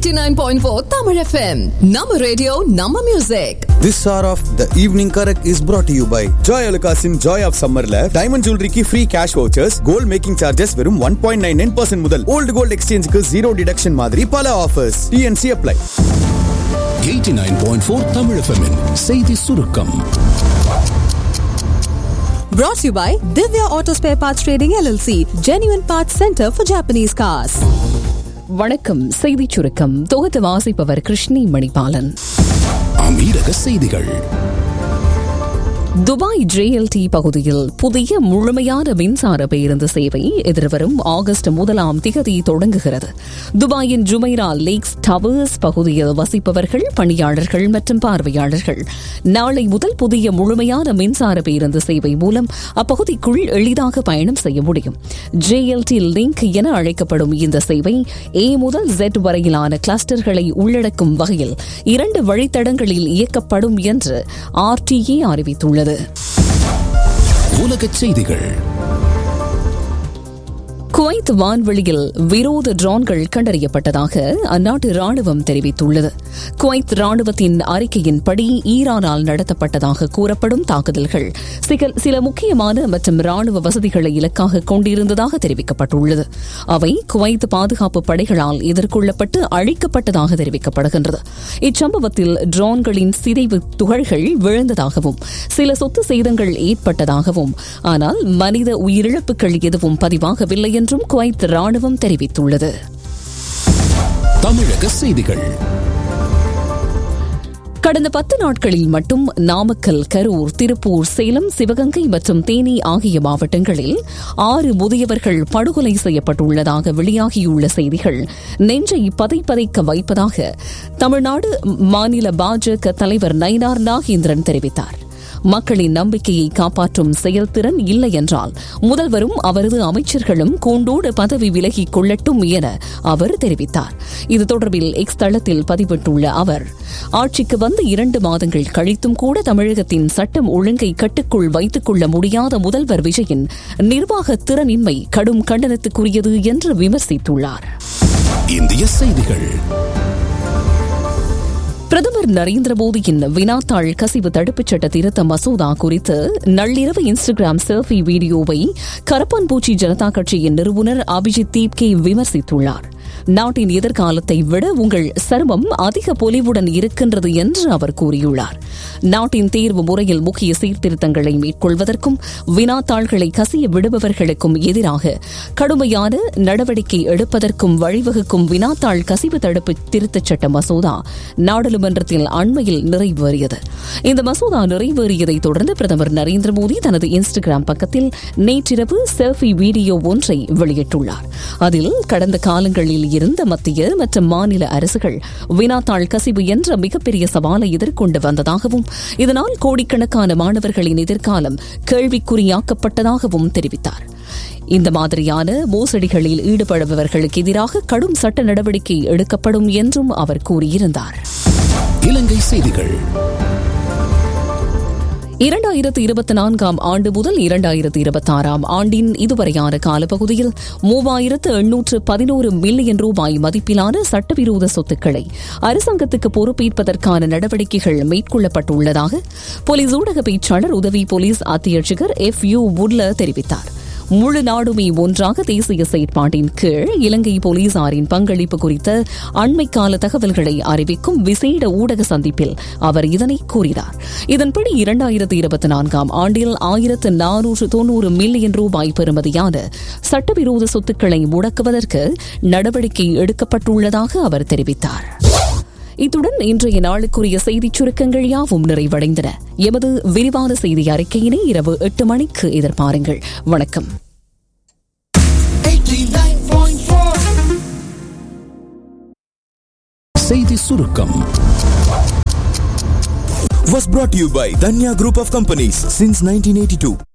89.4 Tamil FM. Nama radio, Nama music. This hour of the evening correct is brought to you by Joy Alukasin Joy of Summerல diamond ஜுவல்லரிக்கு free cash vouchers gold making charges வெறும் one point nine nine percent முதல் old gold எக்ஸ்சேஞ்சுக்கு zero deduction மாதிரி பல offers DNC apply 89.4 Tamil FM'in செய்தி சுருக்கம் Brought to you by Divya Auto Spare Parts Trading LLC, Genuine Parts Center for Japanese cars. வணக்கம் செய்திச் சுருக்கம் தொகுத்து வாசிப்பவர் கிருஷ்ணி மணிபாலன் அமீரக செய்திகள் துபாய் ஜேஎல்டி பகுதியில் புதிய முழுமையான மின்சார பேருந்து சேவை எதிர்வரும் ஆகஸ்ட் முதலாம் திகதி தொடங்குகிறது துபாயின் ஜுமைரா லேக்ஸ் டவர்ஸ் பகுதியில் வசிப்பவர்கள் பணியாளர்கள் மற்றும் பார்வையாளர்கள் நாளை முதல் புதிய முழுமையான மின்சார பேருந்து சேவை மூலம் அப்பகுதிக்குள் எளிதாக பயணம் செய்ய முடியும் ஜேஎல்டி லிங்க் என அழைக்கப்படும் இந்த சேவை ஏ முதல் ஜெட் வரையிலான கிளஸ்டர்களை உள்ளடக்கும் வகையில் இரண்டு வழித்தடங்களில் இயக்கப்படும் என்று ஆர்டிஏ அறிவித்துள்ளது உலகச் செய்திகள் குவைத் வான்வெளியில் விரோத ட்ரோன்கள் கண்டறியப்பட்டதாக அந்நாட்டு ராணுவம் தெரிவித்துள்ளது குவைத் ராணுவத்தின் அறிக்கையின்படி ஈரானால் நடத்தப்பட்டதாக கூறப்படும் தாக்குதல்கள் சில முக்கியமான மற்றும் ராணுவ வசதிகளை இலக்காக கொண்டிருந்ததாக தெரிவிக்கப்பட்டுள்ளது அவை குவைத் பாதுகாப்பு படைகளால் எதிர்கொள்ளப்பட்டு அழிக்கப்பட்டதாக தெரிவிக்கப்படுகின்றது இச்சம்பவத்தில் ட்ரோன்களின் சிதைவு துகள்கள் விழுந்ததாகவும் சில சொத்து சேதங்கள் ஏற்பட்டதாகவும் ஆனால் மனித உயிரிழப்புகள் எதுவும் பதிவாகவில்லை என்றும் குவைத் ராணுவம் தெரிவித்துள்ளது தமிழக செய்திகள் கடந்த பத்து நாட்களில் மட்டும் நாமக்கல் கரூர் திருப்பூர் சேலம் சிவகங்கை மற்றும் தேனி ஆகிய மாவட்டங்களில் ஆறு முதியவர்கள் படுகொலை செய்யப்பட்டுள்ளதாக வெளியாகியுள்ள செய்திகள் நெஞ்சை பதைப்பதைக்க வைப்பதாக தமிழ்நாடு மாநில பாஜக தலைவர் நயினார் நாகேந்திரன் தெரிவித்தார் மக்களின் நம்பிக்கையை காப்பாற்றும் செயல்திறன் இல்லை என்றால் முதல்வரும் அவரது அமைச்சர்களும் கூண்டோடு பதவி விலகிக் கொள்ளட்டும் என அவர் தெரிவித்தார் இது தொடர்பில் எக்ஸ் தளத்தில் பதிவிட்டுள்ள அவர் ஆட்சிக்கு வந்து இரண்டு மாதங்கள் கழித்தும் கூட தமிழகத்தின் சட்டம் ஒழுங்கை கட்டுக்குள் வைத்துக் கொள்ள முடியாத முதல்வர் விஜயின் நிர்வாக திறனின்மை கடும் கண்டனத்துக்குரியது என்று விமர்சித்துள்ளார் இந்திய செய்திகள் பிரதமர் நரேந்திர மோடியின் வினாத்தாள் கசிவு தடுப்புச் சட்ட திருத்த மசோதா குறித்து நள்ளிரவு இன்ஸ்டாகிராம் செல்ஃபி வீடியோவை கரப்பான்பூச்சி ஜனதா கட்சியின் நிறுவனர் அபிஜித் தீப்கே விமர்சித்துள்ளார் நாட்டின் எதிர்காலத்தை விட உங்கள் சருமம் அதிக பொலிவுடன் இருக்கின்றது என்று அவர் கூறியுள்ளார் நாட்டின் தேர்வு முறையில் முக்கிய சீர்திருத்தங்களை மேற்கொள்வதற்கும் வினாத்தாள்களை கசிய விடுபவர்களுக்கும் எதிராக கடுமையான நடவடிக்கை எடுப்பதற்கும் வழிவகுக்கும் வினாத்தாள் கசிவு தடுப்பு திருத்தச் சட்ட மசோதா நாடாளுமன்றத்தில் அண்மையில் நிறைவேறியது இந்த மசோதா நிறைவேறியதை தொடர்ந்து பிரதமர் நரேந்திர மோடி தனது இன்ஸ்டாகிராம் பக்கத்தில் நேற்றிரவு செல்ஃபி வீடியோ ஒன்றை வெளியிட்டுள்ளார் அதில் கடந்த காலங்களில் இருந்த மத்திய மற்றும் மாநில அரசுகள் வினாத்தாள் கசிவு என்ற மிகப்பெரிய சவாலை எதிர்கொண்டு வந்ததாகவும் இதனால் கோடிக்கணக்கான மாணவர்களின் எதிர்காலம் கேள்விக்குறியாக்கப்பட்டதாகவும் தெரிவித்தார் இந்த மாதிரியான மோசடிகளில் ஈடுபடுபவர்களுக்கு எதிராக கடும் சட்ட நடவடிக்கை எடுக்கப்படும் என்றும் அவர் கூறியிருந்தார் இலங்கை செய்திகள் இரண்டாயிரத்து இருபத்தி நான்காம் ஆண்டு முதல் இரண்டாயிரத்து இருபத்தி ஆறாம் ஆண்டின் இதுவரையான காலப்பகுதியில் மூவாயிரத்து எண்ணூற்று பதினோரு மில்லியன் ரூபாய் மதிப்பிலான சட்டவிரோத சொத்துக்களை அரசாங்கத்துக்கு பொறுப்பேற்பதற்கான நடவடிக்கைகள் மேற்கொள்ளப்பட்டுள்ளதாக போலீஸ் ஊடக பேச்சாளர் உதவி போலீஸ் அத்தியட்சகர் எஃப் யூ உட்ல தெரிவித்தார் முழு நாடுமே ஒன்றாக தேசிய செயற்பாட்டின் கீழ் இலங்கை போலீசாரின் பங்களிப்பு குறித்த அண்மைக்கால தகவல்களை அறிவிக்கும் விசேட ஊடக சந்திப்பில் அவர் இதனை கூறினார் இதன்படி இரண்டாயிரத்து இருபத்தி நான்காம் ஆண்டில் ஆயிரத்து நானூற்று தொன்னூறு மில்லியன் ரூபாய் பெறுமதியான சட்டவிரோத சொத்துக்களை முடக்குவதற்கு நடவடிக்கை எடுக்கப்பட்டுள்ளதாக அவர் தெரிவித்தார் இத்துடன் இன்றைய நாளுக்குரிய செய்திச் சுருக்கங்கள் யாவும் நிறைவடைந்தன எமது விரிவான செய்தி அறிக்கையினை இரவு எட்டு மணிக்கு எதிர்பாருங்கள் வணக்கம் செய்தி சுருக்கம் Was brought to you by Danya Group of Companies since 1982.